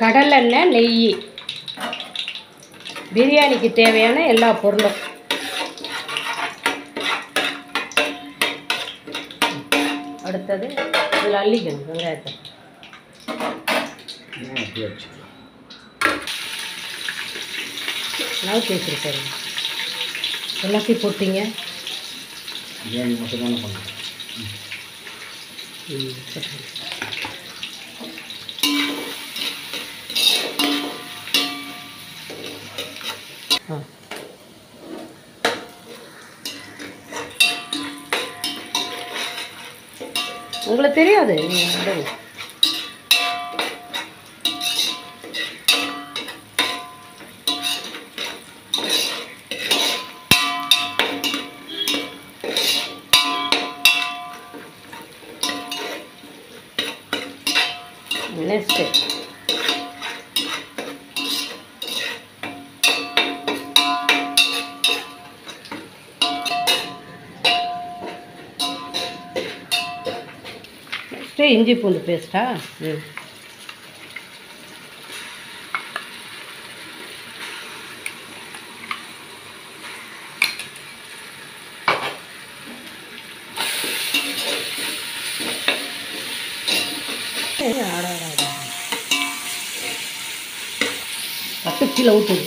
கடலெண்ணெய் நெய் பிரியாணிக்கு தேவையான எல்லா பொருளும் அடுத்தது இதில் அள்ளிக்கணும் வெங்காயத்தை அப்படியே வச்சுக்கலாம் நவுத்தி வச்சுருக்காரு எல்லாத்தையும் போட்டீங்க பிரியாணி மட்டும் தானே பண்ணுறேன் ம் சரி ஆ உங்களுக்கு தெரியாது நீங்கள் விடுங்க நெக்ஸ்ட்டு நெக்ஸ்ட்டு இஞ்சி பூண்டு பேஸ்ட்டா ம் பத்து கிலோ ஊற்றுது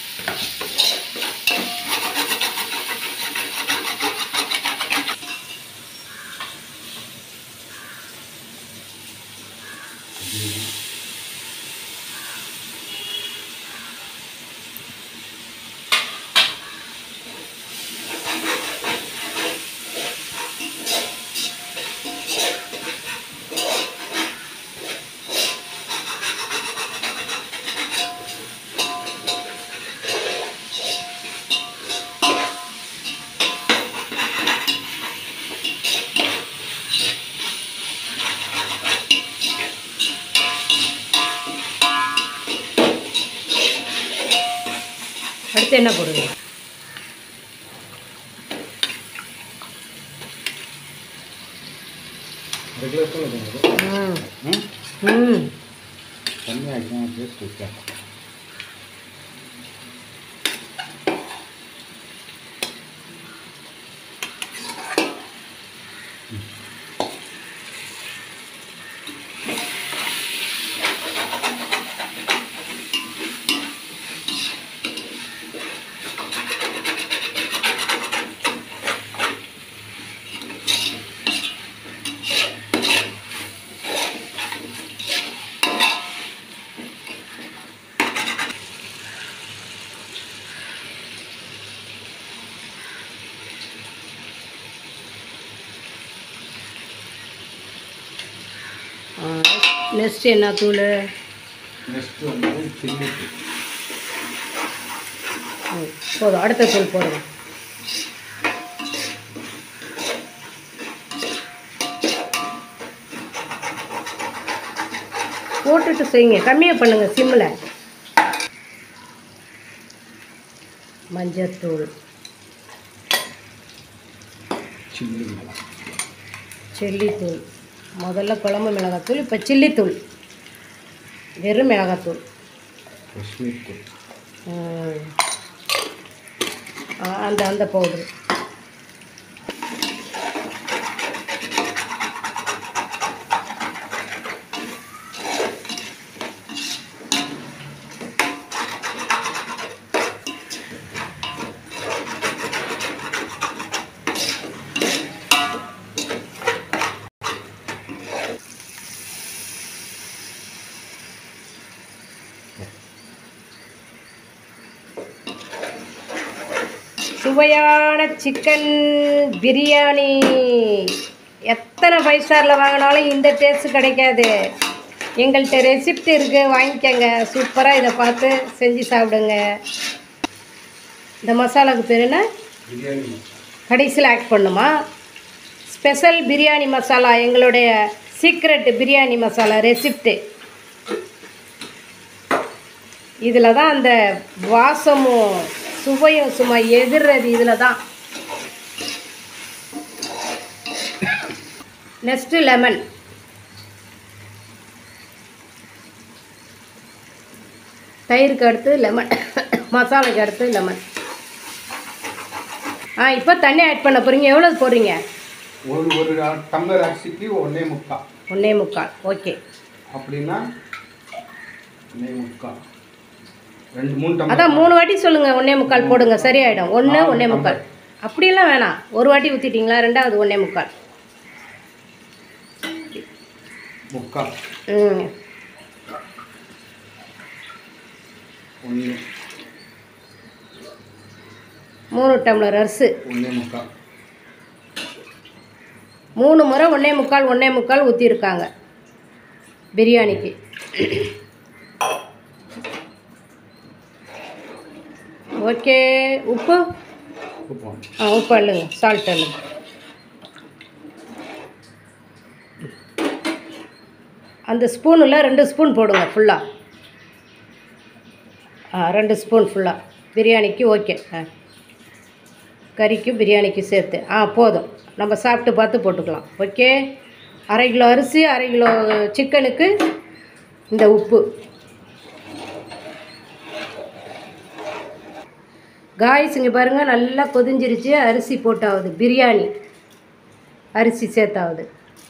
அடுத்து என்ன போடுங்க ரெகுலர் சொல்லுங்கள் ம் ம் ம் தண்ணி ஆகிடும் டேஸ்ட் வைக்கலாம் நெக்ஸ்ட் என்ன தூள் நெக்ஸ்ட்டு வந்து சில்லி ம், போதும் அடுத்த தூள் போடுங்க போட்டுட்டு செய்யுங்க கம்மியாக பண்ணுங்க சிம்மில் மஞ்சத்தூள் சில்லி மிளகா சில்லித்தூள் முதல்ல குழம்பு மிளகாத்தூள் இப்போ சில்லித்தூள் வெறும் மிளகாத்தூள் காஷ்மீர் தூள் ம். ஆ, அந்த அந்த பவுட்ரு சுவையான சிக்கன் பிரியாணி எத்தனை ஃபைவ் ஸ்டாரில் வாங்கினாலும் இந்த டேஸ்ட் கிடைக்காது எங்கள்கிட்ட ரெசிப்ட் இருக்குது வாங்கிக்கோங்க சூப்பராக இதை பார்த்து செஞ்சு சாப்பிடுங்க இந்த மசாலாவுக்கு பேர் என்ன பிரியாணி மசாலா கடைசியில் ஆட் பண்ணுமா ஸ்பெஷல் பிரியாணி மசாலா எங்களுடைய சீக்ரெட் பிரியாணி மசாலா ரெசிப்ட்டு இதில் தான் அந்த வாசமும் சுவையும் சும்மா எதிர்றது இதில் தான் நெக்ஸ்ட்டு லெமன் தயிருக்கு அடுத்து லெமன் மசாலாக்கு அடுத்து லெமன் ஆ இப்போ தண்ணி ஆட் பண்ண போகிறீங்க எவ்வளோ போடுறீங்க ஒரு ஒரு டம்ளர் அரிசிக்கு ஒன்றே முக்கால் ஒன்றே முக்கால் ஓகே அப்படின்னா ஒன்றே முக்கால் ரெண்டு மூணு டம்ளர் அதான் மூணு வாட்டி சொல்லுங்கள் ஒன்றே முக்கால் போடுங்க சரியாயிடும் ஒன்று ஒன்றே முக்கால் அப்படியெல்லாம் வேணாம் ஒரு வாட்டி ஊற்றிட்டீங்களா ரெண்டாவது ஒன்றே முக்கால் முக்கால் ம் ஒன்று மூணு டம்ளர் அரிசி ஒன்றே முக்கால் மூணு முறை ஒன்றே முக்கால் ஒன்றே முக்கால் ஊற்றிருக்காங்க பிரியாணிக்கு ஓகே உப்பு உப்பு ஆ உப்பு அள்ளுங்க சால்ட் அள்ளுங்க அந்த ஸ்பூனில் ரெண்டு ஸ்பூன் போடுங்க ஃபுல்லாக ஆ ரெண்டு ஸ்பூன் ஃபுல்லாக பிரியாணிக்கு ஓகே ஆ கறிக்கு பிரியாணிக்கு சேர்த்து ஆ போதும் நம்ம சாப்பிட்டு பார்த்து போட்டுக்கலாம் ஓகே அரை கிலோ அரிசி அரை கிலோ சிக்கனுக்கு இந்த உப்பு காய்ஸ் இங்கே பாருங்கள் நல்லா கொதிஞ்சிருச்சு அரிசி போட்டாவது பிரியாணி அரிசி சேர்த்தாவது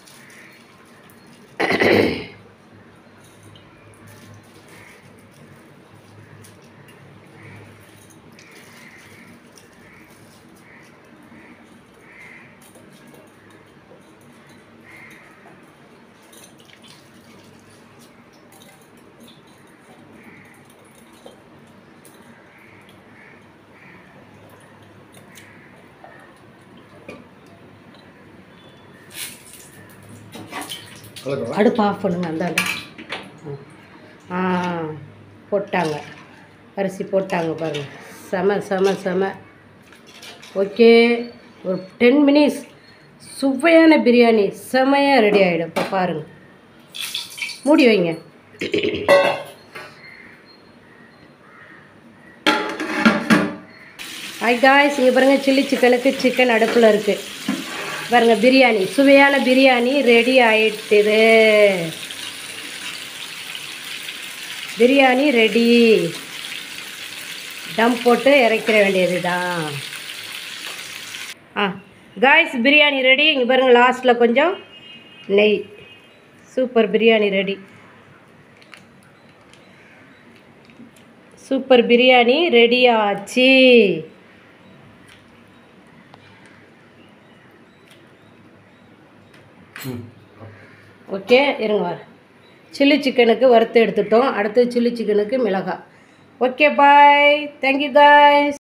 கலக்கவா அடுப்பு ஆஃப் பண்ணுங்க அந்தாண்ட ஆ போட்டாங்க அரிசி போட்டாங்க பாருங்கள் செம செம செம ஓகே ஒரு டென் மினிட்ஸ் சுவையான பிரியாணி செமையாக ரெடி ஆகிடும் இப்போ பாருங்கள் மூடி வைங்க ஹாய் காய்ஸ் இங்கே பாருங்கள் சில்லி சிக்கனுக்கு சிக்கன் அடுப்பில் இருக்குது பாருங்கள் பிரியாணி சுவையான பிரியாணி ரெடி ஆயிட்டுது பிரியாணி ரெடி டம் போட்டு இறக்கிற வேண்டியது தான் ஆ காய்ஸ் பிரியாணி ரெடி இங்கே பாருங்கள் லாஸ்ட்டில் கொஞ்சம் நெய் super biryani ready super biryani ready ஆச்சு ம் ஓகே இருங்க வர சில்லி சிக்கனுக்கு வறுத்து எடுத்துட்டோம் அடுத்து சில்லி சிக்கனுக்கு மிளகாய் ஓகே பாய் தேங்க்யூ காய்ஸ்